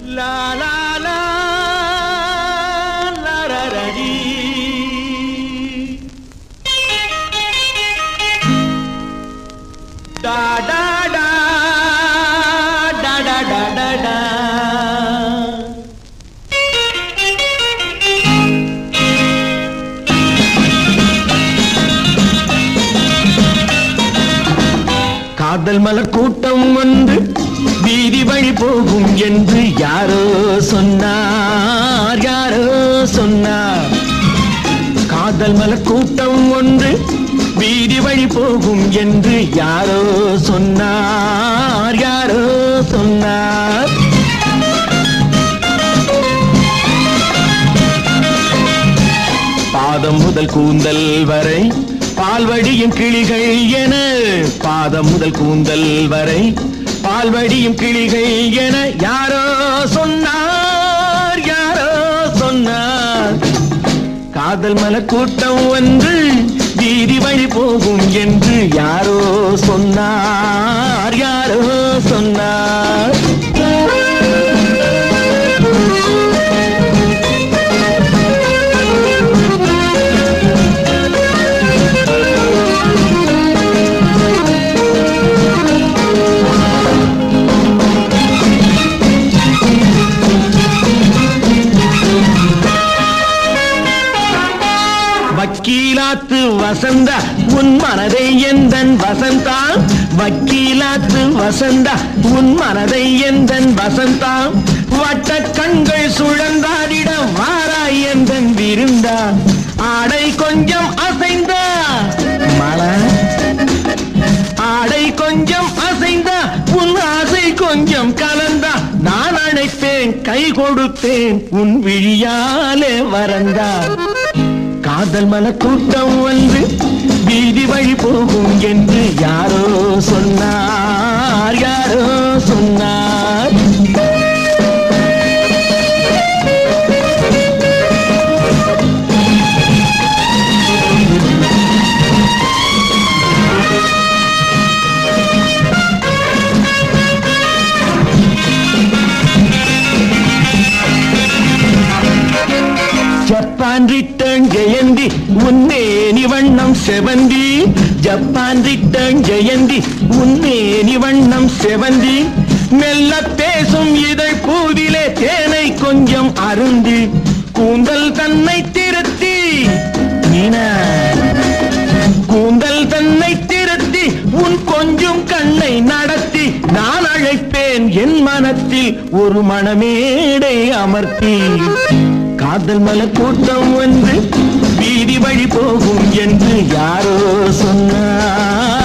லா லா லா லா ரா ரா D. டா டா டா டா டா டா டா டா. காதல் மலர் கூட்டம் ஒன்று வீதி வழி போகும் என்று யாரோ சொன்னார் யாரோ சொன்னார் காதல் மலர் கூட்டம் ஒன்று வீதி வழி போகும் என்று யாரோ சொன்னார் யாரோ சொன்னார் பாதம் முதல் கூந்தல் வரை பால்வடியும் கிளிகள் என பாதம் முதல் கூந்தல் வரை பால்வடியும் கிளிகள் என யாரோ சொன்னார் யாரோ சொன்னார் காதல் மல கூட்டம் ஒன்று வீதி வழி போகும் என்று யாரோ சொன்னார் யாரோ சொன்னார் வக்கீலாத்து வசந்தா உன் மனதை எந்தன் வசந்தா வக்கீலாத்து வசந்தா உன் மனதை எந்தன் வசந்தா வட்ட கண்கள் சுழந்தாடிட வாராய் எந்தன் விருந்தா ஆடை கொஞ்சம் அசைந்தா மழை ஆடை கொஞ்சம் அசைந்தா உன் ஆசை கொஞ்சம் கலந்தா நான் அழைப்பேன் கை கொடுத்தேன் உன் விழியாலே வரந்தா காதல் மன கூட்டம் வந்து வீதி வழி போகும் என்று யாரோ சொன்னார் யாரோ சொன்னார் ஜப்பான் ரிட்டர்ன் ஜெயந்தி உன்னேனி வண்ணம் செவந்தி ஜப்பான் ரிட்டர்ன் ஜெயந்தி உன்னேனி வண்ணம் செவந்தி மெல்ல பேசும் இதழ் பூவிலே தேனை கொஞ்சம் அருந்தி கூந்தல் தன்னை திருத்தி மீனா கூந்தல் தன்னை திருத்தி உன் கொஞ்சம் கண்ணை நடத்தி நான் அழைப்பேன் என் மனத்தில் ஒரு மணமேடை அமர்த்தி காதல் மல கூட்டம் வந்து வீதி வழி போகும் என்று யாரோ சொன்னார்